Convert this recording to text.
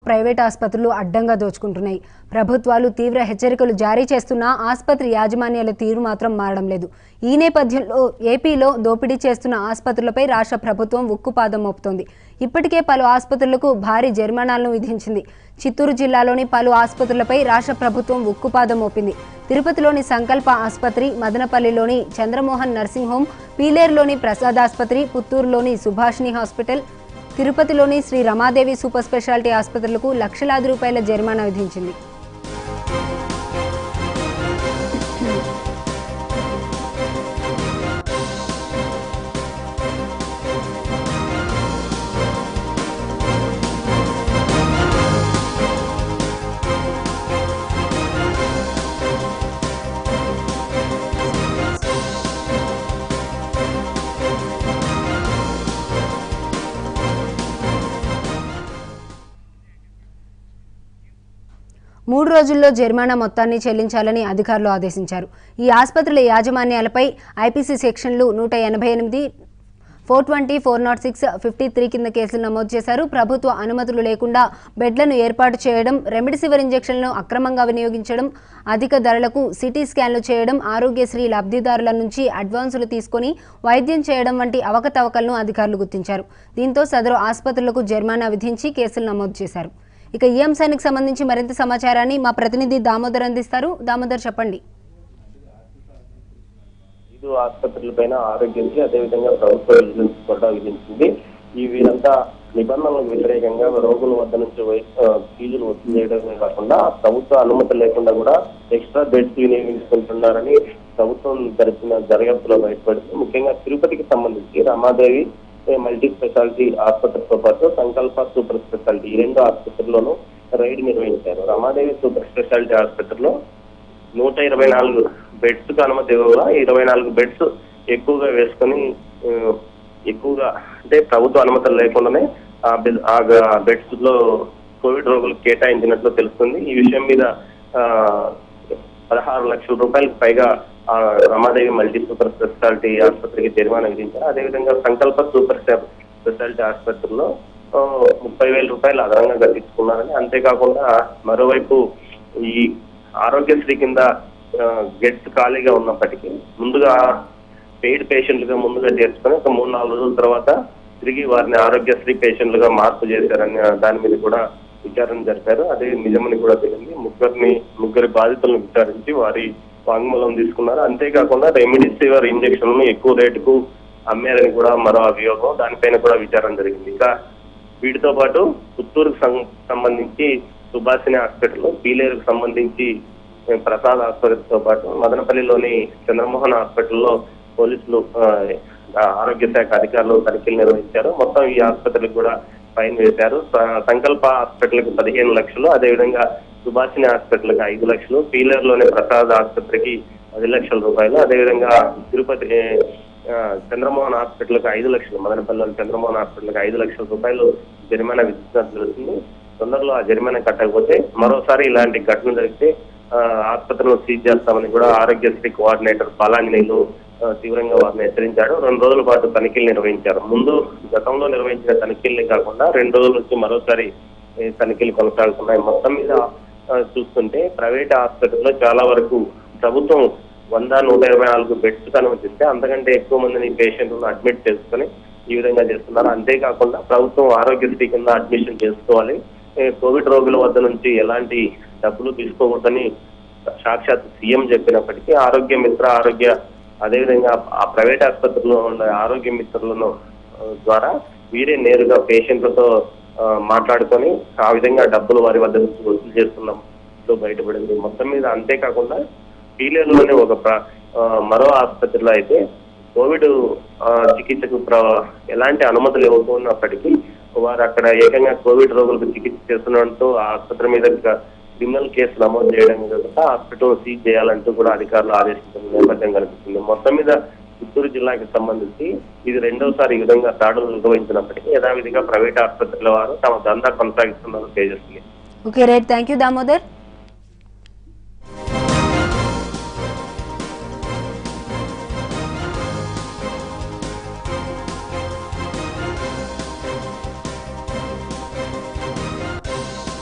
private ఆసుపత్రులు అడ్డంగా దోచుకుంటున్నాయి ప్రభుత్వాలు తీవ్ర హెచ్చరికలు జారీ చేస్తున్నా ఆసుపత్రి యాజమాన్యాల తీరు మాత్రం మారడం లేదు ఈ నేపథ్యంలో ఏపీలో దోపిడీ చేస్తున్న ఆసుపత్రులపై రాష్ట్ర ప్రభుత్వం ఉక్కుపాదం మోపుతోంది ఇప్పటికే పలు ఆసుపత్రులకు భారీ జరిమానాలను విధించింది చిత్తూరు జిల్లాలోని పలు ఆసుపత్రులపై రాష్ట్ర ప్రభుత్వం ఉక్కుపాదం మోపింది తిరుపతిలోని సంకల్ప ఆసుపత్రి మదనపల్లిలోని చంద్రమోహన్ నర్సింగ్ హోం పీలేరులోని ప్రసాద్ ఆసుపత్రి పుత్తూరులోని సుభాషిణి హాస్పిటల్ తిరుపతిలోని శ్రీ రమాదేవి సూపర్ స్పెషాలిటీ ఆసుపత్రులకు లక్షలాది రూపాయల జరిమానా విధించింది మూడు రోజుల్లో జరిమానా మొత్తాన్ని చెల్లించాలని అధికారులు ఆదేశించారు ఈ ఆసుపత్రుల యాజమాన్యాలపై ఐపీసీ సెక్షన్లు నూట ఎనభై ఎనిమిది four twenty four nought six fifty three కింద కేసులు నమోదు చేశారు ప్రభుత్వ అనుమతులు లేకుండా బెడ్లను ఏర్పాటు చేయడం రెమిడిసివర్ ఇంజెక్షన్లను అక్రమంగా వినియోగించడం అధిక ధరలకు సిటీ స్కాన్లు చేయడం ఆరోగ్యశ్రీ లబ్ధిదారుల నుంచి అడ్వాన్సులు తీసుకొని వైద్యం చేయడం వంటి అవకతవకలను అధికారులు గుర్తించారు దీంతో సదరు ఆసుపత్రులకు జరిమానా విధించి కేసులు నమోదు చేశారు ఇక ఈ అంశానికి సంబంధించి మరింత సమాచారాన్ని మా ప్రతినిధి దామోదర్ అందిస్తారు దామోదర్ చెప్పండి ఐదు ఆసుపత్రులపైన ఆరోగ్యంకి అదేవిధంగా ప్రభుత్వ విజిలెన్స్ కూడా విధించింది ఈ వీరంతా నిబంధనలకు వ్యతిరేకంగా రోగుల వద్ద నుంచి వై- ఆ, ఫీజులు వసూలు చేయడమే కాకుండా ప్రభుత్వ అనుమతి లేకుండా కూడా ఎక్స్ట్రా బెడ్స్ వినియోగించుకుంటున్నారని ప్రభుత్వం జరిపిన దర్యాప్తులో బయటపడింది ముఖ్యంగా తిరుపతికి సంబంధించి రమాదేవి ఏ, మల్టీ స్పెషాలిటీ ఆసుపత్రితో పాటు సంకల్ప సూపర్ స్పెషాలిటీ ఈ రెండు ఆసుపత్రుల్లోనూ రైడ్ నిర్వహించారు రమాదేవి సూపర్ స్పెషాలిటీ ఆసుపత్రిలో నూట ఇరవై నాలుగు బెడ్స్ కు అనుమతి ఇవ్వగా ఇరవై నాలుగు బెడ్స్ ఎక్కువగా వేసుకొని ఆ, ఎక్కువగా అంటే ప్రభుత్వ అనుమతులు లేకుండానే ఆ బెడ్- ఆ బెడ్స్ లో కోవిడ్ రోగులకు కేటాయించినట్లు తెలుస్తుంది ఈ విషయం మీద ఆ, పదహారు లక్షల రూపాయలకు పైగా ఆ, రమాదేవి మల్టీ సూపర్ స్పెషాలిటీ ఆసుపత్రికి జరిమానా విధించారు అదేవిధంగా సంకల్ప సూపర్ స్పెషాలిటీ ఆసుపత్రిలో ఆ, ముప్పై వేల రూపాయలు అదనంగా కట్టించుకున్నారని అంతేకాకుండా మరోవైపు ఈ ఆరోగ్యశ్రీ కింద గెట్స్ ఖాళీగా ఉన్నప్పటికీ ముందుగా పెయిడ్ పేషెంట్లుగా ముందుగా చేర్చుకొని ఒక మూడు నాలుగు రోజుల తర్వాత తిరిగి వారిని ఆరోగ్యశ్రీ పేషెంట్లుగా మార్పు చేశారని దాని మీద కూడా విచారణ జరిపారు అదే నిజమని కూడా తెలిసింది ముగ్గురిని ముగ్గురి బాధితులను విచారించి వారి వాంగ్మూలం తీసుకున్నారు అంతేకాకుండా రెమిడిసివర్ ఇంజక్షన్లను ఎక్కువ రేటుకు అమ్మారని కూడా మరో అభియోగం దానిపైన కూడా విచారణ జరిగింది ఇంకా వీటితో పాటు పుత్తూరుకు సం- సంబంధించి సుభాషిణి హాస్పిటల్ పీలేరుకు సంబంధించి ఏ, ప్రసాద్ ఆసుపత్రితో పాటు మదనపల్లిలోని చంద్రమోహన్ హాస్పిటల్లో పోలీసులు ఆ, ఆ, ఆరోగ్య శాఖ అధికారులు తనిఖీలు నిర్వహించారు మొత్తం ఈ ఆసుపత్రికి కూడా ఫైన్ వేశారు స- సంకల్ప హాస్పిటల్కి పదిహేను లక్షలు అదేవిధంగా సుభాషిణి హాస్పిటల్కి ఐదు లక్షలు పీలేరులోని ప్రసాద్ ఆసుపత్రికి పది లక్షల రూపాయలు అదేవిధంగా తిరుపతి ఏ, ఆ, చంద్రమోహన్ హాస్పిటల్కి ఐదు లక్షలు మదనపల్లిలోని చంద్రమోహన్ హాస్పిటల్కి ఐదు లక్షల రూపాయలు జరిమానా విధించినట్లు తెలుస్తుంది తొందరలో ఆ జరిమానా కట్టకపోతే మరోసారి ఇలాంటి ఘటన జరిగితే ఆ, ఆసుపత్రిలో సీజ్ చేస్తామని కూడా ఆరోగ్యశ్రీ కోఆర్డినేటర్ బాలాంజనేయులు ఆ, తీవ్రంగా వారిని హెచ్చరించాడు రెండు రోజుల పాటు తనిఖీలు నిర్వహించారు ముందు గతంలో నిర్వహించిన తనిఖీలే కాకుండా రెండు రోజుల నుంచి మరోసారి ఈ తనిఖీలు కొనసాగుతున్నాయి మొత్తం మీద ఆ, చూస్తుంటే ప్రైవేట్ హాస్పిటల్లో చాలా వరకు ప్రభుత్వం వంద నూట ఇరవై నాలుగు బెడ్స్ అనుమతిస్తే అంతకంటే ఎక్కువ మందిని పేషెంట్లను అడ్మిట్ చేసుకొని ఈ విధంగా చేస్తున్నారు అంతేకాకుండా ప్రభుత్వం ఆరోగ్యశ్రీ కింద అడ్మిషన్ చేసుకోవాలి ఏ, కోవిడ్ రోగుల వద్ద నుంచి ఎలాంటి డబ్బులు తీసుకోకూడదని సాక్షాత్ సీఎం చెప్పినప్పటికీ ఆరోగ్య మిత్ర ఆరోగ్య అదేవిధంగా ఆ ప్రైవేట్ ఆసుపత్రిలో ఉన్న ఆరోగ్య మిత్రులను ఆ, ద్వారా వీరే నేరుగా పేషెంట్లతో ఆ, మాట్లాడుకొని ఆ విధంగా డబ్బులు వారి వద్ద నుంచి వసూలు చేస్తున్నాం లో బయటపడింది మొత్తం మీద అంతేకాకుండా పీలేరులోనే ఒక ప్ర- ఆ, మరో ఆసుపత్రిలో అయితే కోవిడ్ ఆ, చికిత్సకు ప్ర- ఎలాంటి అనుమతులు ఇవ్వకున్నప్పటికీ వారు అక్కడ ఏకంగా కోవిడ్ రోగులకు చికిత్స చేస్తుండటంతో ఆ ఆసుపత్రి మీద క్రిమినల్ కేసు నమోదు చేయడం కాకుండా హాస్పిటల్ సీజ్ చేయాలంటూ కూడా అధికారులు ఆదేశించిన నేపథ్యం కనిపిస్తుంది మొత్తం మీద చిత్తూరు జిల్లాకి సంబంధించి ఇది రెండోసారి ఈ విధంగా దాడులు నిర్వహించినప్పటికీ యథావిధిగా ప్రైవేట్ ఆసుపత్రుల వారు తమ దందా కొనసాగిస్తున్నారు Tejaswi okay right thank you Damodar